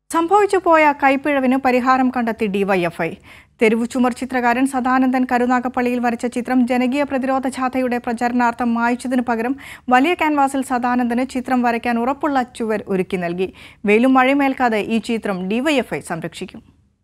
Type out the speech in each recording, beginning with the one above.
സംഭവിച്ചു പോയ കൈപ്പിഴവിന് പരിഹാരം കണ്ടെത്തി ഡിവൈഎഫ്ഐ തെരുവു ചുമർ ചിത്രകാരൻ സദാനന്ദൻ കരുനാഗപ്പള്ളിയിൽ വരച്ച ചിത്രം ജനകീയ പ്രതിരോധ ജാഥയുടെ പ്രചരണാർത്ഥം മായ്ച്ചതിനു പകരം വലിയ ക്യാൻവാസിൽ സദാനന്ദന് ചിത്രം വരയ്ക്കാൻ ഉറപ്പുള്ള ചുവർ ഒരുക്കി നൽകി വെയിലും മഴയുമേൽക്കാതെ ഈ ചിത്രം ഡിവൈഎഫ്ഐ സംരക്ഷിക്കും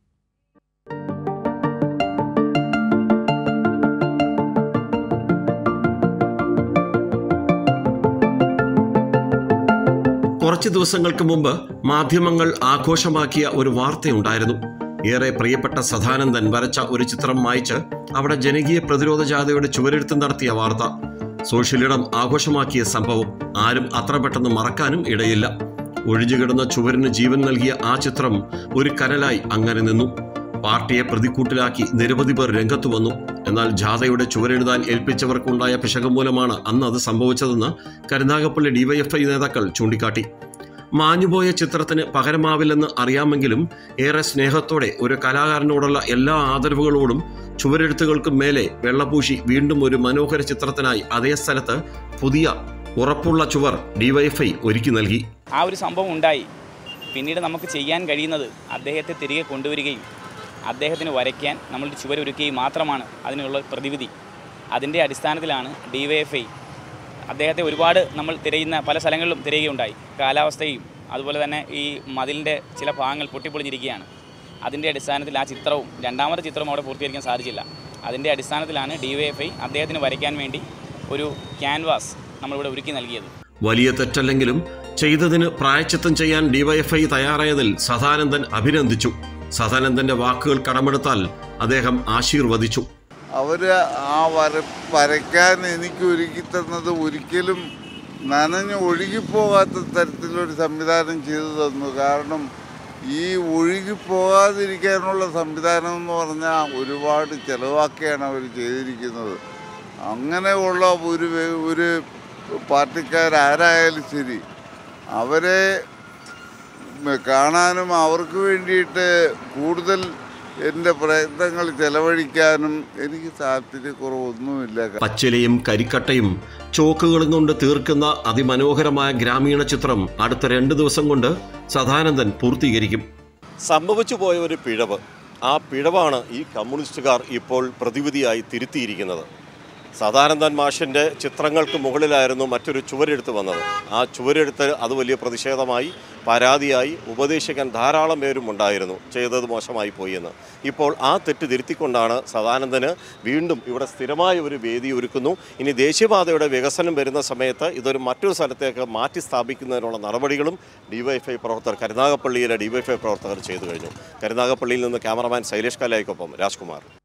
കുറച്ച് ദിവസങ്ങൾക്ക് മുമ്പ് മാധ്യമങ്ങൾ ആഘോഷമാക്കിയ ഒരു വാർത്തയുണ്ടായിരുന്നു ഏറെ പ്രിയപ്പെട്ട സദാനന്ദൻ വരച്ച ഒരു ചിത്രം മായ്ച്ച് അവിടെ ജനകീയ പ്രതിരോധ ജാഥയുടെ ചുവരെഴുത്ത് നടത്തിയ വാർത്ത സോഷ്യലിടം ആഘോഷമാക്കിയ സംഭവം ആരും അത്ര പെട്ടെന്ന് മറക്കാനും ഇടയില്ല ഒഴിഞ്ഞുകിടന്ന ചുവരിന് ജീവൻ നൽകിയ ആ ചിത്രം ഒരു കനലായി അങ്ങനെ നിന്നു പാർട്ടിയെ പ്രതിക്കൂട്ടിലാക്കി നിരവധി പേർ രംഗത്തു വന്നു എന്നാൽ ജാഥയുടെ ചുവരെഴുതാൻ ഏൽപ്പിച്ചവർക്കുണ്ടായ പിശകം മൂലമാണ് അന്ന് അത് സംഭവിച്ചതെന്ന് കരുനാഗപ്പള്ളി ഡിവൈഎഫ്ഐ നേതാക്കൾ ചൂണ്ടിക്കാട്ടി മാഞ്ഞുപോയ ചിത്രത്തിന് പകരമാവില്ലെന്ന് അറിയാമെങ്കിലും ഏറെ സ്നേഹത്തോടെ ഒരു കലാകാരനോടുള്ള എല്ലാ ആദരവുകളോടും ചുവരെഴുത്തുകൾക്കും മേലെ വെള്ളപൂശി വീണ്ടും ഒരു മനോഹര ചിത്രത്തിനായി അതേ സ്ഥലത്ത് പുതിയ ഉറപ്പുള്ള ചുവർ ഡിവൈഎഫ്ഐ ഒരുക്കി നൽകി ആ ഒരു സംഭവം ഉണ്ടായി പിന്നീട് നമുക്ക് ചെയ്യാൻ കഴിയുന്നത് അദ്ദേഹത്തെ തിരികെ കൊണ്ടുവരികയും അദ്ദേഹത്തിന് വരയ്ക്കാൻ നമ്മളുടെ ചുവരൊരുക്കുകയും മാത്രമാണ് അതിനുള്ള പ്രതിവിധി അതിൻ്റെ അടിസ്ഥാനത്തിലാണ് ഡിവൈഎഫ്ഐ അദ്ദേഹത്തെ ഒരുപാട് നമ്മൾ തിരയുന്ന പല സ്ഥലങ്ങളിലും തിരയുകയുണ്ടായി കാലാവസ്ഥയും അതുപോലെ തന്നെ ഈ മതിലിൻ്റെ ചില ഭാഗങ്ങൾ പൊട്ടിപ്പൊളിഞ്ഞിരിക്കുകയാണ് അതിൻ്റെ അടിസ്ഥാനത്തിൽ ആ ചിത്രവും രണ്ടാമത്തെ ചിത്രവും അവിടെ പൂർത്തീകരിക്കാൻ സാധിച്ചില്ല അതിൻ്റെ അടിസ്ഥാനത്തിലാണ് ഡിവൈഎഫ്ഐ അദ്ദേഹത്തിന് വരയ്ക്കാൻ വേണ്ടി ഒരു ക്യാൻവാസ് നമ്മളിവിടെ ഒരുക്കി നൽകിയത് വലിയ തെറ്റല്ലെങ്കിലും ചെയ്തതിന് പ്രായച്ചിത്തം ചെയ്യാൻ ഡിവൈഎഫ്ഐ തയ്യാറായതിൽ സദാനന്ദൻ അഭിനന്ദിച്ചു സദാനന്ദന്റെ വാക്കുകൾ കടമെടുത്താൽ അദ്ദേഹം ആശീർവദിച്ചു അവർ ആ വര വരയ്ക്കാൻ എനിക്ക് ഒരുക്കി തന്നത് ഒരിക്കലും നനഞ്ഞ് ഒഴുകിപ്പോകാത്ത തരത്തിലൊരു സംവിധാനം ചെയ്തു തന്നു കാരണം ഈ ഒഴുകിപ്പോകാതിരിക്കാനുള്ള സംവിധാനം എന്ന് പറഞ്ഞാൽ ഒരുപാട് ചിലവാക്കിയാണ് അവർ ചെയ്തിരിക്കുന്നത് അങ്ങനെയുള്ള ഒരു വെ- ഒരു പാർട്ടിക്കാരാരായാലും ശരി അവരെ കാണാനും അവർക്ക് വേണ്ടിയിട്ട് കൂടുതൽ എൻ്റെ പ്രയത്നങ്ങൾ ചെലവഴിക്കാനും എനിക്ക് താല്പര്യക്കുറവൊന്നുമില്ല പച്ചിലയും കരിക്കട്ടയും ചോക്കുകളും കൊണ്ട് തീർക്കുന്ന അതിമനോഹരമായ ഗ്രാമീണ ചിത്രം അടുത്ത രണ്ട് ദിവസം കൊണ്ട് സദാനന്ദൻ പൂർത്തീകരിക്കും സംഭവിച്ചു പോയ ഒരു പിഴവ് ആ പിഴവാണ് ഈ കമ്മ്യൂണിസ്റ്റുകാർ ഇപ്പോൾ പ്രതിവിധിയായി തിരുത്തിയിരിക്കുന്നത് സദാനന്ദൻ മാഷിൻ്റെ ചിത്രങ്ങൾക്ക് മുകളിലായിരുന്നു മറ്റൊരു ചുവരെഴുത്ത് വന്നത് ആ ചുവരെഴുത്ത് അത് വലിയ പ്രതിഷേധമായി പരാതിയായി ഉപദേശിക്കാൻ ധാരാളം പേരും ഉണ്ടായിരുന്നു ചെയ്തത് മോശമായി പോയി എന്ന് ഇപ്പോൾ ആ തെറ്റ് തിരുത്തിക്കൊണ്ടാണ് സദാനന്ദന് വീണ്ടും ഇവിടെ സ്ഥിരമായ ഒരു വേദി ഒരുക്കുന്നു ഇനി ദേശീയപാതയുടെ വികസനം വരുന്ന സമയത്ത് ഇതൊരു മറ്റൊരു സ്ഥലത്തേക്ക് മാറ്റി സ്ഥാപിക്കുന്നതിനുള്ള നടപടികളും ഡിവൈഎഫ്ഐ പ്രവർത്തകർ കരുനാഗപ്പള്ളിയിലെ ഡിവൈഎഫ്ഐ പ്രവർത്തകർ ചെയ്തു കഴിഞ്ഞു കരുനാഗപ്പള്ളിയിൽ നിന്ന് ക്യാമറമാൻ ശൈലേഷ് കലായിക്കൊപ്പം രാജ്കുമാർ